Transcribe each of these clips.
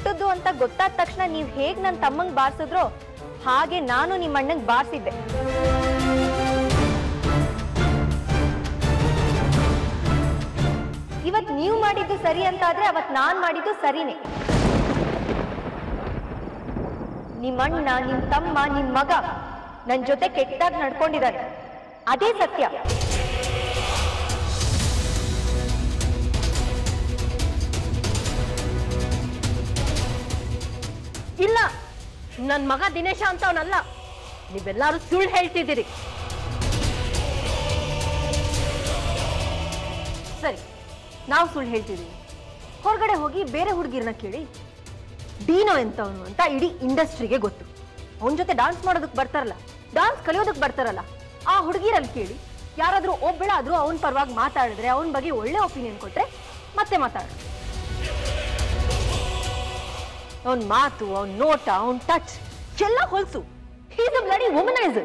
ಕೆಟ್ಟದ್ದು ಅಂತ ಗೊತ್ತಾದ ತಕ್ಷಣ ನೀವ್ ಹೇಗ್ ನನ್ ತಮ್ಮಂಗ್ ಬಾರ್ಸಿದ್ರೋ ಹಾಗೆ ನಾನು ನಿಮ್ಮ ಅಣ್ಣಂಗ್ ಬಾರ್ಸಿದ್ದೆ ಇವತ್ ನೀವು ಮಾಡಿದ್ದು ಸರಿ ಅಂತ ಆದ್ರೆ ಅವತ್ ನಾನ್ ಮಾಡಿದ್ದು ಸರಿನೇ ನಿಮ್ಮಣ್ಣ ನಿಮ್ ತಮ್ಮ ನಿಮ್ ಮಗ ನನ್ ಜೊತೆ ಕೆಟ್ಟಾಗಿ ನಡ್ಕೊಂಡಿದ್ದಾರೆ ಅದೇ ಸತ್ಯ ಇಲ್ಲ ನನ್ ಮಗ ದಿನೇಶ ಅಂತವನಲ್ಲ ನೀವೆಲ್ಲಾರು ಸುಳ್ಳು ಹೇಳ್ತಿದ್ದೀರಿ ಸರಿ ನಾವು ಸುಳ್ಳು ಹೇಳ್ತಿದೀವಿ ಹೊರಗಡೆ ಹೋಗಿ ಬೇರೆ ಹುಡುಗಿರ್ನ ಕೇಳಿ ಡೀನೋ ಎಂತವನು ಅಂತ ಇಡೀ ಇಂಡಸ್ಟ್ರಿಗೆ ಗೊತ್ತು ಅವನ ಜೊತೆ ಡಾನ್ಸ್ ಮಾಡೋದಕ್ಕೆ ಬರ್ತಾರಲ್ಲ ಡಾನ್ಸ್ ಕಲಿಯೋದಕ್ಕೆ ಬರ್ತಾರಲ್ಲ ಆ ಹುಡುಗಿರಲ್ಲಿ ಕೇಳಿ ಯಾರಾದ್ರೂ ಒಬ್ಬಳಾದ್ರೂ ಅವನ ಪರವಾಗಿ ಮಾತಾಡಿದ್ರೆ ಅವನ ಬಗ್ಗೆ ಒಳ್ಳೆ ಒಪಿನಿಯನ್ ಕೊಟ್ರೆ ಮತ್ತೆ ಮಾತಾಡ ಅವನ್ ಮಾತು ಅವನ್ ನೋಟ ಅವನ್ ಟಚ್ ಎಲ್ಲ ಹೊಲ್ಸು ಹೀಸ್ ಅ ಬ್ಲಡಿ ವುಮನೈಸರ್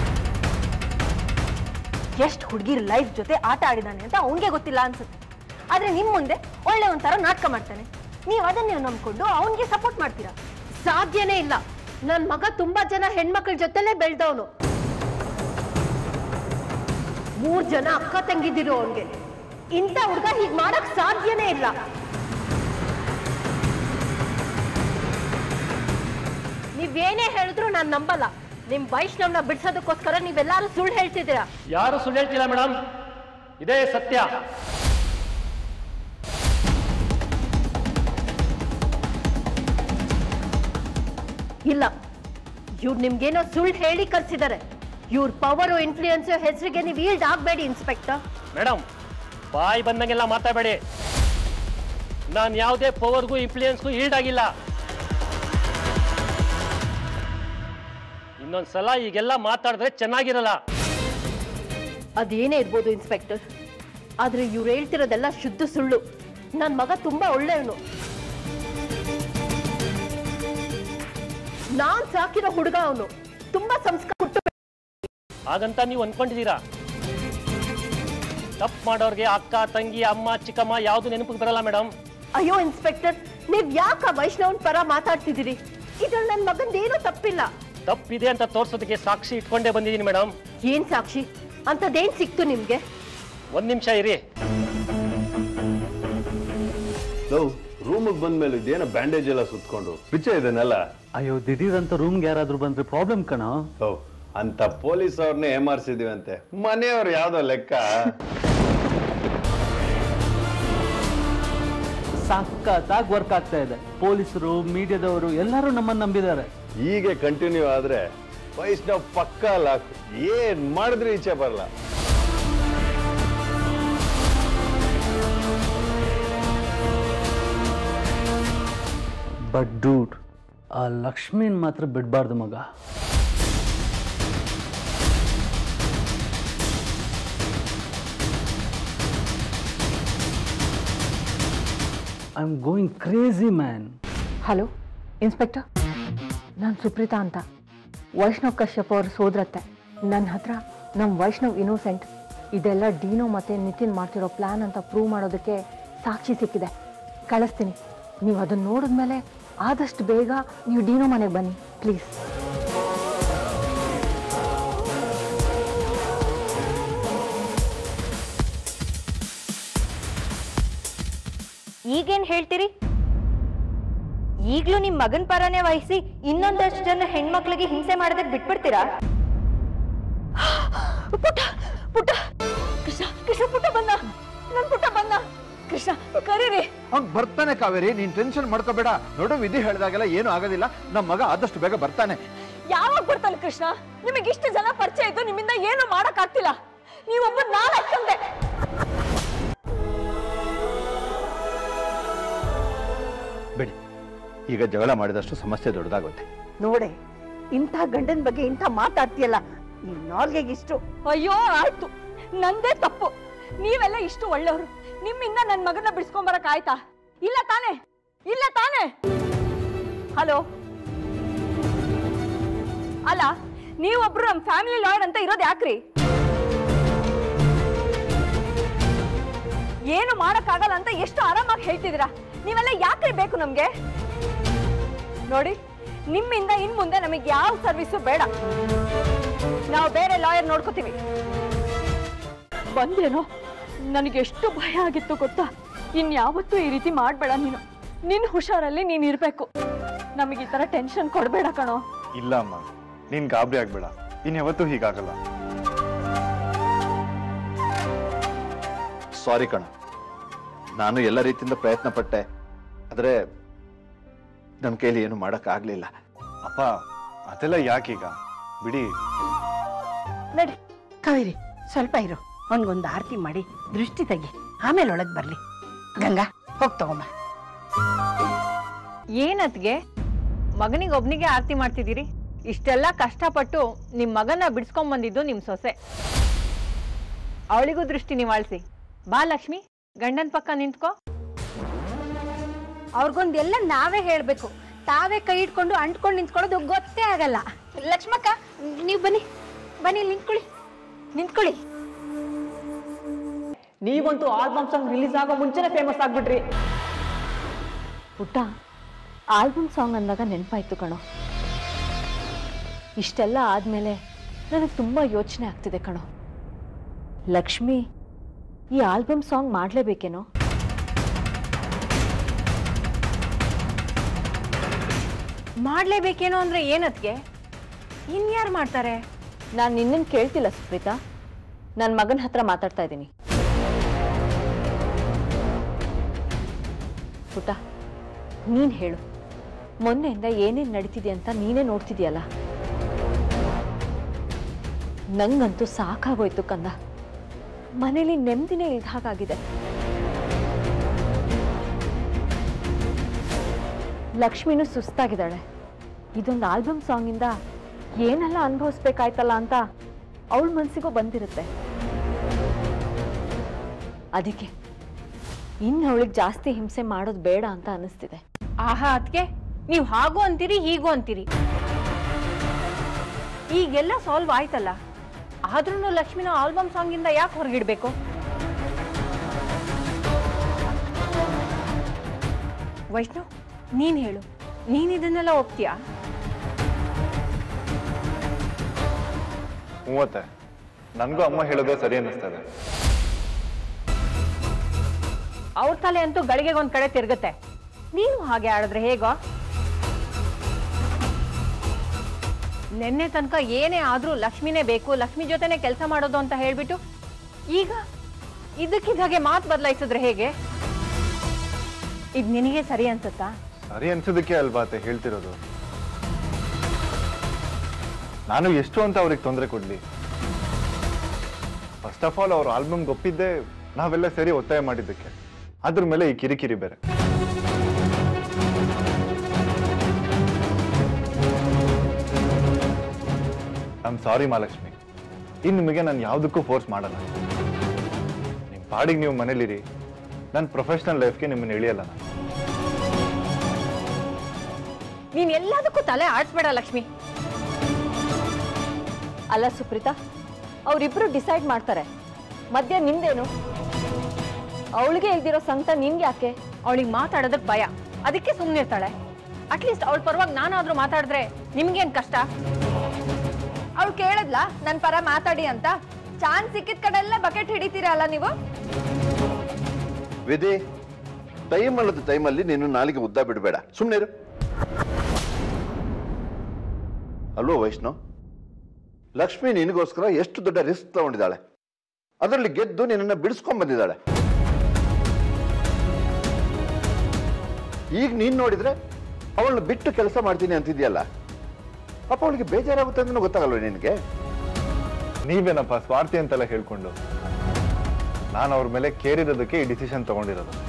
ಎಷ್ಟು ಹುಡುಗಿರ್ ಲೈಫ್ ಜೊತೆ ಆಟ ಆಡಿದಾನೆ ಅಂತ ಅವನಿಗೆ ಗೊತ್ತಿಲ್ಲ ಅನ್ಸುತ್ತೆ ಆದ್ರೆ ನಿಮ್ ಮುಂದೆ ಒಳ್ಳೆ ಒಂಥರ ನಾಟಕ ಮಾಡ್ತಾನೆ ನೀವು ಅದನ್ನೇ ನಂಬ್ಕೊಂಡು ಅವನಿಗೆ ಸಪೋರ್ಟ್ ಮಾಡ್ತೀರಾ ಸಾಧ್ಯನೇ ಇಲ್ಲ ನನ್ ಮಗ ತುಂಬಾ ಜನ ಹೆಣ್ಮಕ್ಳ ಜೊತೆಲೇ ಬೆಳ್ದವನು ಮೂರ್ ಜನ ಅಕ್ಕ ತಂಗಿದಿರು ಅವನ್ಗೆ ಇಂಥ ಹುಡ್ಗ ಹೀಗ್ ಮಾಡಕ್ ಸಾಧ್ಯನೇ ಇಲ್ಲ ನೀವೇನೇ ಹೇಳಿದ್ರು ನಾನ್ ನಂಬಲ್ಲ ನಿಮ್ ವೈಷ್ಣವ್ನ ಬಿಡ್ಸೋದಕ್ಕೋಸ್ಕರ ನೀವೆಲ್ಲಾರು ಸುಳ್ಳು ಹೇಳ್ತಿದ್ದೀರಾ ಯಾರು ಸುಳ್ಳು ಹೇಳ್ತಿಲ್ಲ ಮೇಡಮ್ ಇದೇ ಸತ್ಯ ಇಲ್ಲ ಇವ್ರು ನಿಮ್ಗೇನೋ ಸುಳ್ಳು ಹೇಳಿ ಕರ್ಸಿದ್ದಾರೆ ಇವ್ರ ಪವರ್ ಇನ್ಫ್ಲೂಯೆನ್ಸ್ ಹೆಸರಿಗೆ ನೀವು ಈಲ್ಡ್ ಆಗ್ಬೇಡಿ ಇನ್ಸ್ಪೆಕ್ಟರ್ ಮೇಡಮ್ ಬಾಯಿ ಬಂದಂಗೆಲ್ಲ ಮಾತಾಡಬೇಡಿ ನಾನು ಯಾವುದೇ ಪವರ್ಗೂ ಇನ್ಫ್ಲೂಯೆನ್ಸ್ಗೂ ಈಲ್ಡ್ ಆಗಿಲ್ಲ ಇನ್ನೊಂದ್ಸಲ ಈಗೆಲ್ಲ ಮಾತಾಡಿದ್ರೆ ಚೆನ್ನಾಗಿರಲ್ಲ ಅದೇನೇ ಇರ್ಬೋದು ಇನ್ಸ್ಪೆಕ್ಟರ್ ಆದ್ರೆ ಇವ್ರು ಹೇಳ್ತಿರೋದೆಲ್ಲ ಶುದ್ಧ ಸುಳ್ಳು ನನ್ನ ಮಗ ತುಂಬಾ ಒಳ್ಳೆಯವನು ನಾನ್ ಸಾಕಿರೋ ಹುಡುಗ ಅವನು ತುಂಬಾ ಸಂಸ್ಕಾರ ಕೊಟ್ಟು ಹಾಗಂತ ನೀವು ಅನ್ಕೊಂಡಿದ್ದೀರಾ ತಪ್ಪು ಮಾಡೋರ್ಗೆ ಅಕ್ಕ ತಂಗಿ ಅಮ್ಮ ಚಿಕ್ಕಮ್ಮ ಯಾವುದು ನೆನಪಿಗೆ ಬರಲ್ಲ ಮೇಡಮ್ ಅಯ್ಯೋ ಇನ್ಸ್ಪೆಕ್ಟರ್ ನೀವ್ ಯಾಕ ವೈಷ್ಣವನ್ ಪರ ಮಾತಾಡ್ತಿದ್ದೀರಿ ಇದ್ರಲ್ಲಿ ನನ್ನ ಮಗಂದೇನು ತಪ್ಪಿಲ್ಲ ತಪ್ಪಿದೆ ಅಂತ ತೋರ್ಸೋದಕ್ಕೆ ಸಾಕ್ಷಿ ಇಟ್ಕೊಂಡೇ ಬಂದಿದ್ದೀನಿ ಮೇಡಮ್ ಏನ್ ಸಾಕ್ಷಿ ಅಂತದೇನ್ ಸಿಕ್ತು ನಿಮ್ಗೆ ಒಂದ್ ನಿಮಿಷ ಇರಿ ಲವ್ ರೂಮಿಗೆ ಬಂದ್ಮೇಲೆ ಇದೇನೋ ಬ್ಯಾಂಡೇಜ್ ಎಲ್ಲ ಸುತ್ಕೊಂಡು ಪಿಚ್ಚೆ ಇದನ್ನೆಲ್ಲ ಅಯ್ಯೋ ದಿಢೀರಂತ ರೂಮ್ಗೆ ಯಾರಾದ್ರೂ ಬಂದ್ರೆ ಪ್ರಾಬ್ಲಮ್ ಕಣೋ ಲವ್ ಅಂತ ಪೊಲೀಸ್ ಅವ್ರನ್ನೇ ಏಮಾರ್ಸಿದೀವಂತೆ ಮನೆಯವ್ರು ಯಾವ್ದೋ ಲೆಕ್ಕ ಸಖತ್ತಾಗಿ ವರ್ಕ್ ಆಗ್ತಾ ಇದೆ ಪೊಲೀಸರು ಮೀಡಿಯಾದವರು ಎಲ್ಲರೂ ನಮ್ಮನ್ನ ನಂಬಿದ್ದಾರೆ ಹೀಗೆ ಕಂಟಿನ್ಯೂ ಆದ್ರೆ ವೈಷ್ಣವ್ ಪಕ್ಕ ಲಾಕ್ ಏನ್ ಮಾಡಿದ್ರೆ ಈಚೆ ಬರಲ್ಲ ಬಟ್ ಡೂಡ್ ಆ ಲಕ್ಷ್ಮಿನ್ ಮಾತ್ರ ಬಿಡಬಾರ್ದು ಮಗ I am going crazy man hello inspector ನಾನು ಸುಪ್ರೀತಾ ಅಂತ ವೈಷ್ಣವ್ ಕಶ್ಯಪ್ ಅವ್ರ ಸೋದರತ್ತೆ ನನ್ನ ಹತ್ರ ನಮ್ಮ ವೈಷ್ಣವ್ ಇನ್ನೋಸೆಂಟ್ ಇದೆಲ್ಲ ಡೀನೋ ಮತ್ತೆ ನಿತಿನ್ ಮಾಡ್ತಿರೋ ಪ್ಲಾನ್ ಅಂತ ಪ್ರೂವ್ ಮಾಡೋದಕ್ಕೆ ಸಾಕ್ಷಿ ಸಿಕ್ಕಿದೆ ಕಳಿಸ್ತೀನಿ ನೀವು ಅದನ್ನ ನೋಡಿದ್ಮೇಲೆ ಆದಷ್ಟು ಬೇಗ ನೀವು ಡೀನೋ ಮನೆಗೆ ಬನ್ನಿ ಪ್ಲೀಸ್ ಈಗೇನ್ ಹೇಳ್ತೀರಿ ಈಗ್ಲೂ ನಿಮ್ ಮಗನ್ ಪರನೇ ವಹಿಸಿ ಇನ್ನೊಂದಷ್ಟು ಜನ ಹೆಣ್ಮಕ್ಳಿಗೆ ಹಿಂಸೆ ಮಾಡೋದಕ್ಕೆ ಬಿಟ್ಬಿಡ್ತೀರಾ ಪುಟ್ಟ ಪುಟ್ಟ ಕೃಷ್ಣ ಕೃಷ್ಣ ಪುಟ್ಟ ಬಂದ ನನ್ ಪುಟ್ಟ ಬಂದ ಕೃಷ್ಣ ಕರೀರಿ ಅವ್ನ್ ಬರ್ತಾನೆ ಕಾವೇರಿ ನೀನ್ ಟೆನ್ಷನ್ ಮಾಡ್ಕೋಬೇಡ ನೋಡು ವಿಧಿ ಹೇಳಿದಾಗೆಲ್ಲ ಏನು ಆಗೋದಿಲ್ಲ ನಮ್ಮ ಮಗ ಆದಷ್ಟು ಬೇಗ ಬರ್ತಾನೆ ಯಾವಾಗ ಬರ್ತಾನೆ ಕೃಷ್ಣ ನಿಮಗೆ ಇಷ್ಟು ಜನ ಪರಿಚಯ ಇದ್ದು ನಿಮ್ಮಿಂದ ಏನು ಮಾಡಕ್ ಆಗ್ತಿಲ್ಲ ನೀವೊಬ್ಬ ನಾಲ್ಕಂದೆ ಬಿಡಿ ಈಗ ಜಗಳ ಮಾಡಿದಷ್ಟು ಸಮಸ್ಯೆ ದೊಡ್ಡದಾಗುತ್ತೆ ನೋಡೆ ಇಂಥ ಗಂಡನ ಬಗ್ಗೆ ಇಂಥ ಮಾತಾಡ್ತೀಯಲ್ಲ ಈ ನಾಲ್ಗೆಗೆ ಇಷ್ಟು ಅಯ್ಯೋ ಆಯ್ತು ನಂದೇ ತಪ್ಪು ನೀವೆಲ್ಲ ಇಷ್ಟು ಒಳ್ಳೆಯವರು ನಿಮ್ಮಿಂದ ನನ್ನ ಮಗನ ಬಿಡಿಸ್ಕೊಂಬರಕ್ ಆಯ್ತಾ ಇಲ್ಲ ತಾನೇ ಇಲ್ಲ ತಾನೇ ಹಲೋ ಅಲ್ಲ ನೀವೊಬ್ರು ನಮ್ಮ ಫ್ಯಾಮಿಲಿ ಲಾಯರ್ ಅಂತ ಇರೋದು ಯಾಕ್ರಿ ಏನು ಮಾಡಕ್ಕಾಗಲ್ಲ ಅಂತ ಎಷ್ಟು ಆರಾಮಾಗಿ ಹೇಳ್ತಿದ್ದೀರಾ ನೀವೆಲ್ಲ ಯಾಕ್ರಿ ಬೇಕು ನಮ್ಗೆ ನೋಡಿ ನಿಮ್ಮಿಂದ ಇನ್ ಮುಂದೆ ನಮಗೆ ಯಾವ ಸರ್ವಿಸು ಬೇಡ ನಾವು ಬೇರೆ ಲಾಯರ್ ನೋಡ್ಕೋತೀವಿ ಬಂದೇನೋ ನನಗೆ ಎಷ್ಟು ಭಯ ಆಗಿತ್ತು ಗೊತ್ತಾ ಇನ್ಯಾವತ್ತೂ ಈ ರೀತಿ ಮಾಡಬೇಡ ನೀನು ನಿನ್ನ ಹುಷಾರಲ್ಲಿ ನೀನು ಇರಬೇಕು ನಮಗೆ ಈ ಥರ ಟೆನ್ಷನ್ ಕೊಡಬೇಡ ಕಣೋ ಇಲ್ಲ ಅಮ್ಮ ನೀನ್ ಗಾಬರಿ ಆಗ್ಬೇಡ ಇನ್ಯಾವತ್ತೂ ಹೀಗಾಗಲ್ಲ ಸಾರಿ ಕಣ ನಾನು ಎಲ್ಲ ರೀತಿಯಿಂದ ಪ್ರಯತ್ನ ಪಟ್ಟೆ ಆದರೆ ನನ್ನ ಕೈಲಿ ಏನು ಮಾಡೋಕ್ಕಾಗಲಿಲ್ಲ ಅಪ್ಪ ಅದೆಲ್ಲ ಯಾಕೀಗ ಬಿಡಿ ನಡಿ ಕಾವೇರಿ ಸ್ವಲ್ಪ ಇರು ಅವನಿಗೊಂದು ಆರತಿ ಮಾಡಿ ದೃಷ್ಟಿ ತೆಗಿ ಆಮೇಲೆ ಒಳಗೆ ಬರ್ಲಿ ಗಂಗಾ ಹೋಗ್ ತಗೊಂಬ ಏನತ್ಗೆ ಮಗನಿಗೆ ಒಬ್ನಿಗೆ ಆರತಿ ಮಾಡ್ತಿದ್ದೀರಿ ಇಷ್ಟೆಲ್ಲ ಕಷ್ಟಪಟ್ಟು ನಿಮ್ ಮಗನ ಬಿಡಿಸ್ಕೊಂಡ್ ಬಂದಿದ್ದು ನಿಮ್ ಸೊಸೆ ಅವಳಿಗೂ ದೃಷ್ಟಿ ನಿವಾಳಿಸಿ ಬಾ ಲಕ್ಷ್ಮಿ ಗಂಡನ್ ಪಕ್ಕ ನಿಂತ್ಕೋ ಅವ್ರಿಗೊಂದೆಲ್ಲ ನಾವೇ ಹೇಳ್ಬೇಕು ತಾವೇ ಕೈ ಇಟ್ಕೊಂಡು ಅಂಟ್ಕೊಂಡು ನಿಂತ್ಕೊಳ್ಳೋದು ಗೊತ್ತೇ ಆಗಲ್ಲ ಲಕ್ಷ್ಮಕ್ಕ ನೀವು ಬನ್ನಿ ಬನ್ನಿ ಇಲ್ಲಿ ನಿಂತ್ಕೊಳ್ಳಿ ನಿಂತ್ಕೊಳ್ಳಿ ನೀವಂತೂ ಆಲ್ಬಮ್ ಸಾಂಗ್ ರಿಲೀಸ್ ಆಗೋ ಮುಂಚೆನೆ ಫೇಮಸ್ ಆಗ್ಬಿಟ್ರಿ ಪುಟ್ಟ ಆಲ್ಬಮ್ ಸಾಂಗ್ ಅಂದಾಗ ನೆನಪಾಯ್ತು ಕಣೋ ಇಷ್ಟೆಲ್ಲ ಆದಮೇಲೆ ನನಗೆ ತುಂಬ ಯೋಚನೆ ಆಗ್ತಿದೆ ಕಣೋ ಲಕ್ಷ್ಮಿ ಈ ಆಲ್ಬಮ್ ಸಾಂಗ್ ಮಾಡಲೇಬೇಕೇನೋ ಮಾಡ್ಲೇಬೇಕೇನೋ ಅಂದ್ರೆ ಏನತ್ಗೆ ಇನ್ಯಾರು ಮಾಡ್ತಾರೆ ನಾನು ನಿನ್ನನ್ನು ಕೇಳ್ತಿಲ್ಲ ಸುಪ್ರೀತಾ ನನ್ನ ಮಗನ ಹತ್ರ ಮಾತಾಡ್ತಾ ಇದ್ದೀನಿ ಪುಟ ನೀನು ಹೇಳು ಮೊನ್ನೆಯಿಂದ ಏನೇನು ನಡೀತಿದೆ ಅಂತ ನೀನೇ ನೋಡ್ತಿದ್ಯಲ್ಲ ನಂಗಂತೂ ಸಾಕಾಗೋಯ್ತು ಕಂದ ಮನೇಲಿ ನೆಮ್ಮದಿನೇ ಇಲ್ದ ಹಾಗಾಗಿದೆ ಲಕ್ಷ್ಮಿನೂ ಸುಸ್ತಾಗಿದ್ದಾಳೆ ಇದೊಂದು ಆಲ್ಬಮ್ ಸಾಂಗಿಂದ ಏನೆಲ್ಲ ಅನುಭವಿಸ್ಬೇಕಾಯ್ತಲ್ಲ ಅಂತ ಅವಳ ಮನಸ್ಸಿಗೂ ಬಂದಿರುತ್ತೆ ಅದಕ್ಕೆ ಇನ್ನು ಅವಳಿಗೆ ಜಾಸ್ತಿ ಹಿಂಸೆ ಮಾಡೋದು ಬೇಡ ಅಂತ ಅನಿಸ್ತಿದೆ ಆಹಾ ಅದ್ಕೆ ನೀವು ಹಾಗೂ ಅಂತೀರಿ ಹೀಗೂ ಅಂತೀರಿ ಈಗೆಲ್ಲ ಸಾಲ್ವ್ ಆಯ್ತಲ್ಲ ಆದ್ರೂ ಲಕ್ಷ್ಮಿನ ಆಲ್ಬಮ್ ಸಾಂಗ್ ಇಂದ ಯಾಕೆ ಹೊರಗಿಡ್ಬೇಕು ವೈಷ್ಣವ್ ನೀನ್ ಹೇಳು ನೀನ್ ಇದನ್ನೆಲ್ಲ ಒಪ್ತೀಯಾ ಮೂವತ್ತೆ ನನ್ಗೂ ಅಮ್ಮ ಹೇಳೋದೇ ಸರಿ ಅನ್ನಿಸ್ತದೆ ಅವ್ರ ತಲೆ ಅಂತೂ ಗಳಿಗೆಗೆ ಒಂದ್ ಕಡೆ ತಿರುಗುತ್ತೆ ನೀನು ಹಾಗೆ ಆಡಿದ್ರೆ ಹೇಗೋ ನಿನ್ನೆ ತನಕ ಏನೇ ಆದ್ರೂ ಲಕ್ಷ್ಮಿನೇ ಬೇಕು ಲಕ್ಷ್ಮಿ ಜೊತೆನೆ ಕೆಲಸ ಮಾಡೋದು ಅಂತ ಹೇಳ್ಬಿಟ್ಟು ಈಗ ಇದಕ್ಕಿದ್ದ ಹಾಗೆ ಮಾತು ಬದಲಾಯಿಸಿದ್ರೆ ಹೇಗೆ ಇದು ನಿನಗೆ ಸರಿ ಅನ್ಸುತ್ತಾ ಸರಿ ಅನ್ಸೋದಕ್ಕೆ ಅಲ್ವಾ ಅತ್ತೆ ಹೇಳ್ತಿರೋದು ನಾನು ಎಷ್ಟು ಅಂತ ಅವ್ರಿಗೆ ತೊಂದರೆ ಕೊಡ್ಲಿ ಫಸ್ಟ್ ಆಫ್ ಆಲ್ ಅವ್ರ ಆಲ್ಬಮ್ ಒಪ್ಪಿದ್ದೆ ನಾವೆಲ್ಲ ಸೇರಿ ಒತ್ತಾಯ ಮಾಡಿದ್ದಕ್ಕೆ ಅದ್ರ ಮೇಲೆ ಈ ಕಿರಿಕಿರಿ ಬೇರೆ ಐಮ್ ಸಾರಿ ಮಹಾಲಕ್ಷ್ಮಿ ಇನ್ನು ನಿಮಗೆ ನಾನು ಯಾವುದಕ್ಕೂ ಫೋರ್ಸ್ ಮಾಡಲ್ಲ ನಿಮ್ಮ ಪಾಡಿಗೆ ನೀವು ಮನೇಲಿರಿ ನನ್ನ ಪ್ರೊಫೆಷನಲ್ ಲೈಫ್ಗೆ ನಿಮ್ಮನ್ನ ಎಳಿಯಲ್ಲ ನಾನು ನೀನ್ ಎಲ್ಲದಕ್ಕೂ ತಲೆ ಆಡ್ಸ್ಬೇಡ ಲಕ್ಷ್ಮಿ ಅಲ್ಲ ಸುಪ್ರೀತಾ ಅವರಿಬ್ರು ಡಿಸೈಡ್ ಮಾಡ್ತಾರೆ ಮಧ್ಯ ನಿಂದೇನು ಅವಳಿಗೆ ಇಲ್ದಿರೋ ಸಂಕಟ ನಿನ್ಗೆ ಯಾಕೆ ಅವಳಿಗೆ ಮಾತಾಡೋದಕ್ಕೆ ಭಯ ಅದಕ್ಕೆ ಸುಮ್ಮನಿರ್ತಾಳೆ ಅಟ್ಲೀಸ್ಟ್ ಅವಳ ಪರವಾಗಿ ನಾನಾದ್ರೂ ಮಾತಾಡಿದ್ರೆ ನಿಮ್ಗೇನ್ ಕಷ್ಟ ಅವಳು ಕೇಳದ್ಲ ನನ್ನ ಪರ ಮಾತಾಡಿ ಅಂತ ಚಾನ್ಸ್ ಸಿಕ್ಕಿದ ಕಡೆಲ್ಲ ಬಕೆಟ್ ಹಿಡಿತೀರಲ್ಲ ನೀವು ವಿಧಿ ಟೈಮ್ ಅಲ್ಲದ ಟೈಮಲ್ಲಿ ನೀನು ನಾಲಿಗೆ ಉದ್ದ ಬಿಡಬೇಡ ಸುಮ್ಮನೆ ಅಲ್ವೋ ವೈಷ್ಣವ್ ಲಕ್ಷ್ಮಿ ನಿನಗೋಸ್ಕರ ಎಷ್ಟು ದೊಡ್ಡ ರಿಸ್ಕ್ ತಗೊಂಡಿದ್ದಾಳೆ ಅದರಲ್ಲಿ ಗೆದ್ದು ನಿನ್ನನ್ನು ಬಿಡಿಸ್ಕೊಂಡ್ ಬಂದಿದ್ದಾಳೆ ಈಗ ನೀನ್ ನೋಡಿದ್ರೆ ಅವಳನ್ನ ಬಿಟ್ಟು ಕೆಲಸ ಮಾಡ್ತೀನಿ ಅಂತಿದ್ಯಲ್ಲ ಪಾಪ ಅವಳಿಗೆ ಬೇಜಾರಾಗುತ್ತೆ ಅಂತ ಗೊತ್ತಾಗಲ್ವ ನಿನಗೆ ನೀವೇನಪ್ಪ ಸ್ವಾರ್ಥಿ ಅಂತೆಲ್ಲ ಹೇಳ್ಕೊಂಡು ನಾನು ಅವ್ರ ಮೇಲೆ ಕೇರಿರೋದಕ್ಕೆ ಈ ಡಿಸಿಷನ್ ತಗೊಂಡಿರೋದು